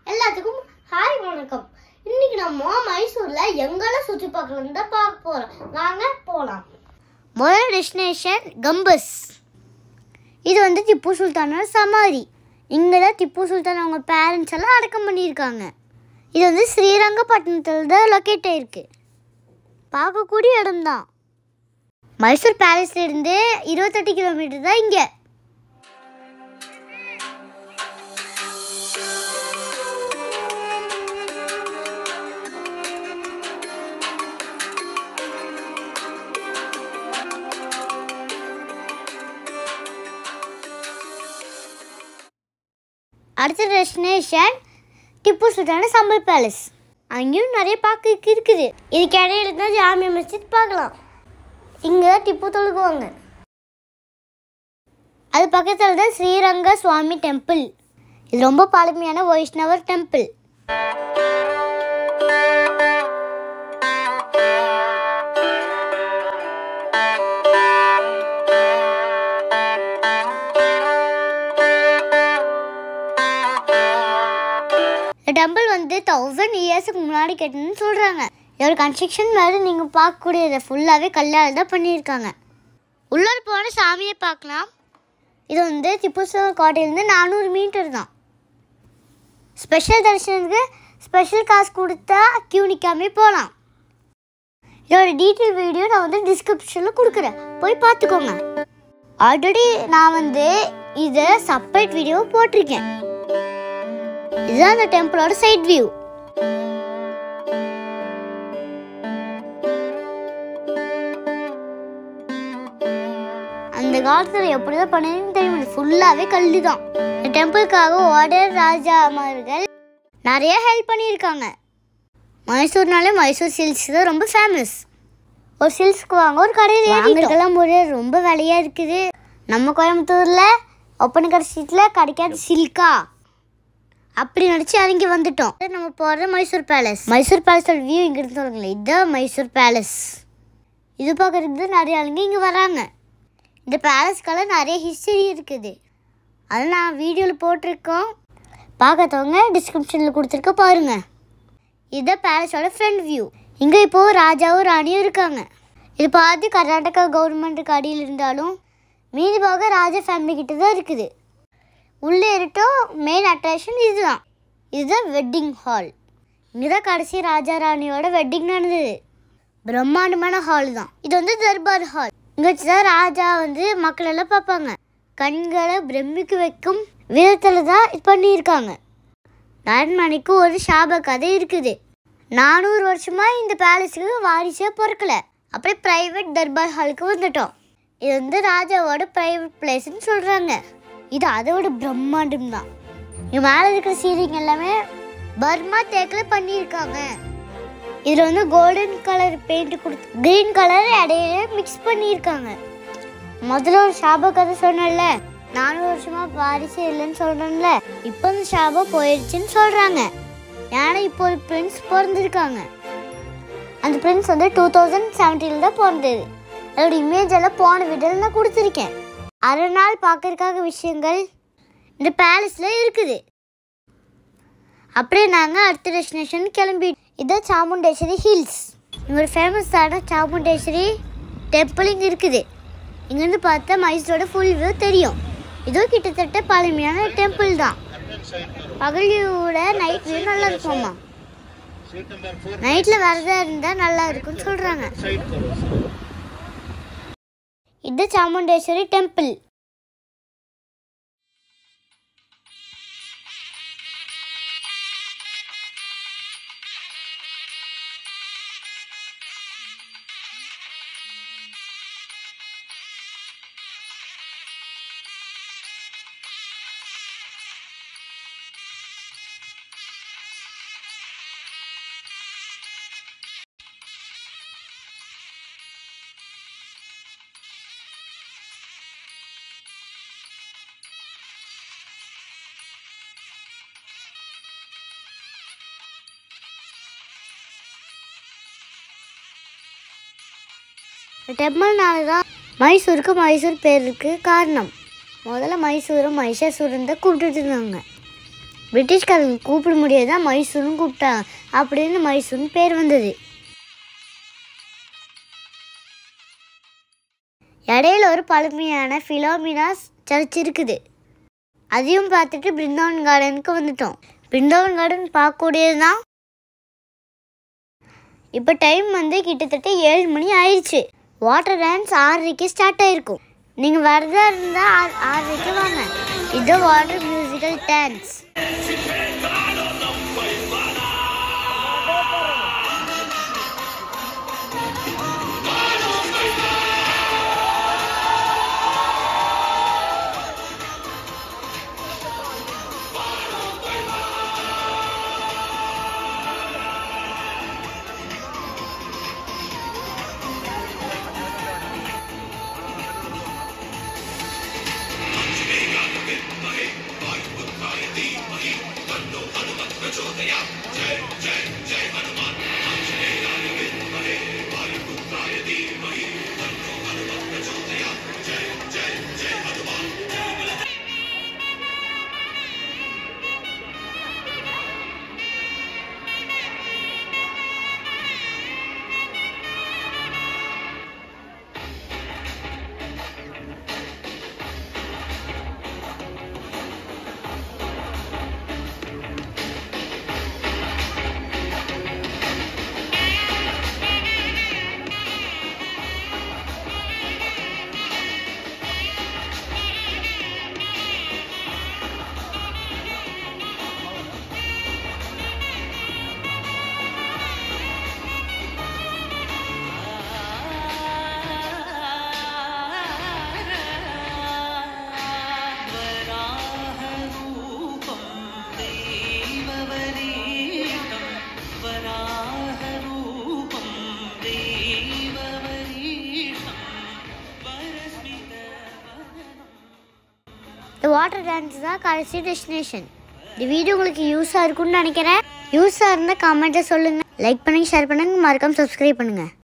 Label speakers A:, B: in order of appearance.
A: எல்லாத்துக்கும் ஹாய் வணக்கம் இன்னைக்கு நம்ம மைசூர்ல எங்கெல்லாம் சுற்றி பார்க்கலாம் தான் பார்க்க போறோம் வாங்க போலாம் முதல் டெஸ்டினேஷன் கம்பஸ் இது வந்து திப்பு சுல்தானோட சமாதி இங்கே தான் திப்பு சுல்தான் அவங்க பேரண்ட்ஸ் எல்லாம் அடக்கம் பண்ணியிருக்காங்க இது வந்து ஸ்ரீரங்கப்பட்டினத்தில் தான் லொக்கேட் ஆயிருக்கு பார்க்கக்கூடிய இடம்தான் மைசூர் பேலஸ்ல இருந்து இருபத்தெட்டு கிலோமீட்டர் தான் இங்கே அடுத்த டெஸ்டினேஷன் திப்பு சுல்தான சம்பல் பேலஸ் அங்கேயும் நிறைய பார்க்க இருக்குது இதுக்கு இடையில தான் ஜாமியா மஸ்ஜித் பார்க்கலாம் இங்கே தான் திப்பு தொழுகுவாங்க அது பக்கத்தில் தான் ஸ்ரீரங்க சுவாமி டெம்பிள் இது ரொம்ப பழமையான வைஷ்ணவர் டெம்பிள் இந்த டெம்பிள் வந்து தௌசண்ட் இயர்ஸுக்கு முன்னாடி கட்டணும்னு சொல்கிறாங்க இதோட கன்ஸ்ட்ரக்ஷன் வேறு நீங்கள் பார்க்கக்கூடியதை ஃபுல்லாகவே கல்லால் தான் பண்ணியிருக்காங்க உள்ளே போன சாமியை பார்க்கலாம் இது வந்து திப்பு சுல்தான் கோட்டையிலேருந்து நானூறு மீட்டர் தான் ஸ்பெஷல் தரிசனத்துக்கு ஸ்பெஷல் காசு கொடுத்தா கியூ நிற்காமே போகலாம் இதோட டீட்டெயில் வீடியோ நான் வந்து டிஸ்கிரிப்ஷனில் கொடுக்குறேன் போய் பார்த்துக்கோங்க ஆல்ரெடி நான் வந்து இதை செப்பரேட் வீடியோ போட்டிருக்கேன் இதுதான் அந்த டெம்பிளோட சைட் வியூ அந்த காலத்தில் எப்படிதான் பண்ணதுன்னு தெரியும் ஃபுல்லாகவே கல்லு தான் இந்த டெம்பிளுக்காக ஓடர் ராஜாமார்கள் நிறைய ஹெல்ப் பண்ணியிருக்காங்க மைசூர்னாலே மைசூர் சில்க்ஸ் தான் ரொம்ப ஃபேமஸ் ஒரு சில்க்ஸ்க்கு வாங்க ஒரு கடையில் வாங்குறதுக்கெல்லாம் ஒரு ரொம்ப விலையாக இருக்குது நம்ம கோயம்புத்தூரில் ஒப்பனக்கடை ஸ்ட்ரீட்டில் கிடைக்காத சில்கா அப்படி நடிச்சு இறங்கி வந்துட்டோம் நம்ம போகிற மைசூர் பேலஸ் மைசூர் பேலஸோட வியூ இங்கிருந்து சொல்லுங்களேன் இதுதான் மைசூர் பேலஸ் இது பார்க்குறதுக்கு நிறைய ஆளுங்க இங்கே வராங்க இந்த பேலஸ்க்கெல்லாம் நிறைய ஹிஸ்டரி இருக்குது அதை நான் வீடியோவில் போட்டிருக்கோம் பார்க்காதவங்க டிஸ்கிரிப்ஷனில் கொடுத்துருக்க பாருங்க இதுதான் பேலஸோட ஃப்ரண்ட் வியூ இங்கே இப்போது ராஜாவும் ராணியும் இருக்காங்க இது பார்த்து கர்நாடகா கவர்மெண்ட்டுக்கு அடியில் இருந்தாலும் மீதி பாக ராஜா ஃபேமிலி கிட்ட தான் இருக்குது உள்ளே இருக்கட்டும் மெயின் அட்ராக்ஷன் இதுதான் இதுதான் வெட்டிங் ஹால் இங்கே தான் கடைசி ராஜா ராணியோட வெட்டிங் நடந்தது பிரம்மாண்டமான ஹால் தான் இது வந்து தர்பார் ஹால் இங்கே வச்சு தான் ராஜா வந்து மக்கள் எல்லாம் பார்ப்பாங்க கண்களை பிரமிக்க வைக்கும் விதத்தில் தான் இது பண்ணியிருக்காங்க நரண்மணிக்கு ஒரு சாப கதை இருக்குது நானூறு வருஷமாக இந்த பேலஸுக்கு வாரிசே பிறக்கல அப்படியே ப்ரைவேட் தர்பார் ஹாலுக்கு வந்துட்டோம் இது வந்து ராஜாவோட ப்ரைவேட் பிளேஸ்னு சொல்கிறாங்க இது அதோட பிரம்மாண்டம் தான் இங்கே மேலே இருக்கிற சீலிங் எல்லாமே பர்மா தேக்கில் பண்ணியிருக்காங்க இதில் வந்து கோல்டன் கலர் பெயிண்ட் கொடுத்து க்ரீன் கலர் இடையில மிக்ஸ் பண்ணியிருக்காங்க முதல்ல ஒரு ஷாப கதை சொன்னேன்ல நானூறு வருஷமா பாரிசே இல்லைன்னு சொல்றேன்ல இப்போ அந்த ஷாபம் போயிடுச்சுன்னு சொல்றாங்க ஏன்னா இப்போ ஒரு பிரின்ஸ் பிறந்திருக்காங்க அந்த பிரின்ஸ் வந்து டூ தௌசண்ட் செவன்டீனில் தான் பிறந்தது அதோட இமேஜ் எல்லாம் போன வீடியோவில் நான் கொடுத்துருக்கேன் அரை நாள் பார்க்கறதுக்காக விஷயங்கள் இந்த பேலஸில் இருக்குது அப்படியே நாங்கள் அடுத்த டெஸ்டினேஷன் கிளம்பி இதான் சாமுண்டேஸ்வரி ஹில்ஸ் இங்கே ஒரு ஃபேமஸான சாமுண்டேஸ்வரி டெம்பிள் இங்கே இருக்குது இங்கேருந்து பார்த்தா மைசூரோட ஃபுல் வியூ தெரியும் இதுவும் கிட்டத்தட்ட பழமையான டெம்பிள் தான் பகல் வியூவோட நைட் வியூ நல்லா இருக்குமாம்மா நைட்டில் வரதா இருந்தால் நல்லா இருக்கும்னு சொல்கிறாங்க இது சாமுண்டேஸ்வரி டெம்பிள் டெம்பிள்னால தான் மைசூருக்கு மைசூர் பேருக்கு காரணம் முதல்ல மைசூரை மைஷாசூரன் தான் கூப்பிட்டுட்டு இருந்தாங்க பிரிட்டிஷ்காரங்க கூப்பிட முடியாது மைசூர்னு கூப்பிட்டாங்க அப்படின்னு மைசூர்னு பேர் வந்தது இடையில ஒரு பழமையான ஃபிலோமினாஸ் சர்ச் இருக்குது அதையும் பார்த்துட்டு பிருந்தாவன் கார்டனுக்கு வந்துட்டோம் பிருந்தாவன் கார்டன் பார்க்கக்கூடியது தான் இப்போ டைம் வந்து கிட்டத்தட்ட ஏழு மணி ஆயிடுச்சு வாட்டர் டான்ஸ் ஆறரைக்கு ஸ்டார்ட் ஆயிருக்கும் நீங்கள் வரதா இருந்தால் ஆறு ஆறரைக்கு வாங்க இது வாட்டர் மியூசிக்கல் டான்ஸ்
B: वराहरूपं देववरीतं वराहरूपं देववरीतं वरस्मितवदनं
A: இந்த வாட்டர் டான்ஸ் தான் கடைசி டெஸ்டினேஷன் இந்த வீடியோ உங்களுக்கு யூஸாக இருக்கும்னு நினைக்கிறேன் யூஸாக இருந்தால் கமெண்ட்டை சொல்லுங்கள் லைக் பண்ணுங்கள் ஷேர் பண்ணுங்கள் மறக்காம சப்ஸ்கிரைப் பண்ணுங்கள்